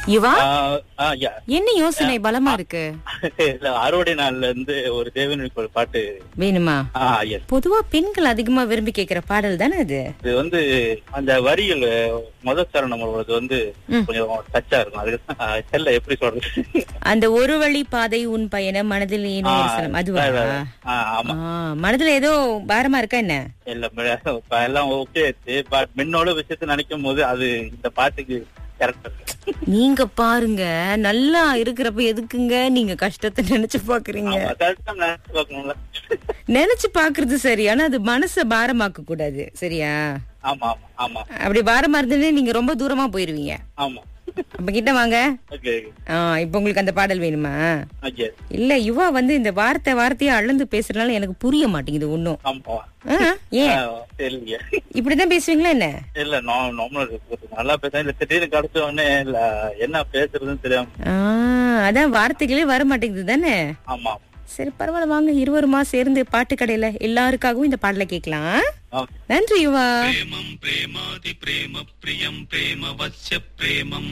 யுவா ஆ, யா. என்ன யோசனை பலமா இருக்கு இல்ல அறுவடை நாள்ல இருந்து ஒரு தேவனுக்கு ஒரு பாட்டு வேணுமா ஆ எஸ் பொதுவா பெண்கள் அதிகமா விரும்பி கேக்குற பாடல் தானே அது இது வந்து அந்த வரிகள் முதல் சரணம் வருவது வந்து ம். கொஞ்சம் டச்சா இருக்கும் அதுக்கு தான் தெரியல எப்படி சொல்றது அந்த ஒரு வழி பாதை உன் பயணம் மனதில் ஏனோ ஒரு சலம் அதுவா ஆ, ஆமா ஆ, மனதுல ஏதோ பாரமா இருக்கா என்ன இல்ல இப்ப எல்லாம் ஓகே பட் மின்னோட விஷயத்த நினைக்கும் போது அது இந்த பாட்டுக்கு கரெக்டா நீங்க பாருங்க நல்லா இருக்கிறப்ப எதுக்குங்க நீங்க கஷ்டத்தை நினைச்சு பாக்குறீங்க ஆமா கரெக்டா நினைச்சு பார்க்கணும்ல நினைச்சு பாக்குறது சரி ஆனா அது மனச பாரமாக்க கூடாது சரியா ஆமா ஆமா ஆமா அப்படி பாரமா இருந்ததுன்னு நீங்க ரொம்ப தூரமா போயிருவீங்க ஆமா அப்ப கிட்ட வாங்க ஓகே ஆ, இப்ப உங்களுக்கு அந்த பாடல் வேணுமா ஓகே இல்ல யுவா வந்து இந்த வார்த்தை வார்த்தையா அளந்து பேசுறதுனால எனக்கு புரிய மாட்டேங்குது ஒண்ணும் ஆமா ஆ, ஏன் தெரியல இப்படிதான் பேசுவீங்களா என்ன இல்ல நார்மல் நல்லா பேசுறேன் இல்ல திடீர்னு கிடைச்ச உடனே இல்ல என்ன பேசுறதுன்னு தெரியாம ஆ, அதான் வார்த்தைகளே வர மாட்டேங்குது தானே ஆமா சரி பரவாயில்ல வாங்க இருவருமா சேர்ந்து பாட்டு கடையில எல்லாருக்காகவும் இந்த பாடலை கேட்கலாம் ஓகே நன்றி யுவா प्रेमं प्रेमाति प्रेम प्रियं प्रेम वस्य प्रेमम्